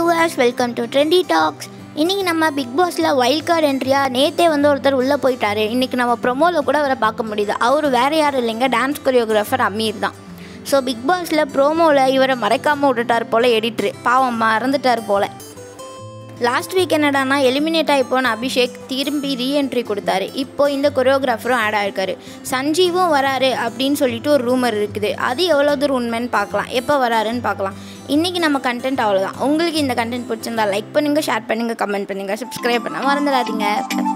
viewers welcome to trendy talks இன்றைக்கி நம்ம big பாஸில் வைல்ட் கார்டு என்ட்ரியாக நேற்றே வந்து ஒருத்தர் உள்ளே போயிட்டாரு இன்றைக்கி நம்ம ப்ரொமோவில் கூட அவரை பார்க்க முடியுது அவர் வேறு யாரும் இல்லைங்க டான்ஸ் கொரியோகிராஃபர் அமீர் தான் ஸோ பிக் பாஸில் ப்ரோமோவில் இவரை மறைக்காமல் விட்டுட்டார் போல் எடிட்ரு பாவம் மறந்துட்டார் போல் லாஸ்ட் வீக் என்னடானா எலிமினேட் ஆகி போன அபிஷேக் திரும்பி ரீஎன்ட்ரி கொடுத்தாரு இப்போ இந்த கொரியோகிராஃபரும் ஆட் ஆயிருக்காரு சஞ்சீவும் வராரு அப்படின்னு சொல்லிட்டு ஒரு ரூமர் இருக்குது அது எவ்வளோ தூரம் உண்மைன்னு பார்க்கலாம் எப்போ வராருன்னு பார்க்கலாம் இன்றைக்கி நம்ம கண்டென்ட் அவ்வளோதான் உங்களுக்கு இந்த கண்டென்ட் பிடிச்சிருந்தா லைக் பண்ணுங்கள் ஷேர் பண்ணுங்கள் கமெண்ட் பண்ணுங்கள் சப்ஸ்கிரைப் பண்ண மறந்துடாதீங்க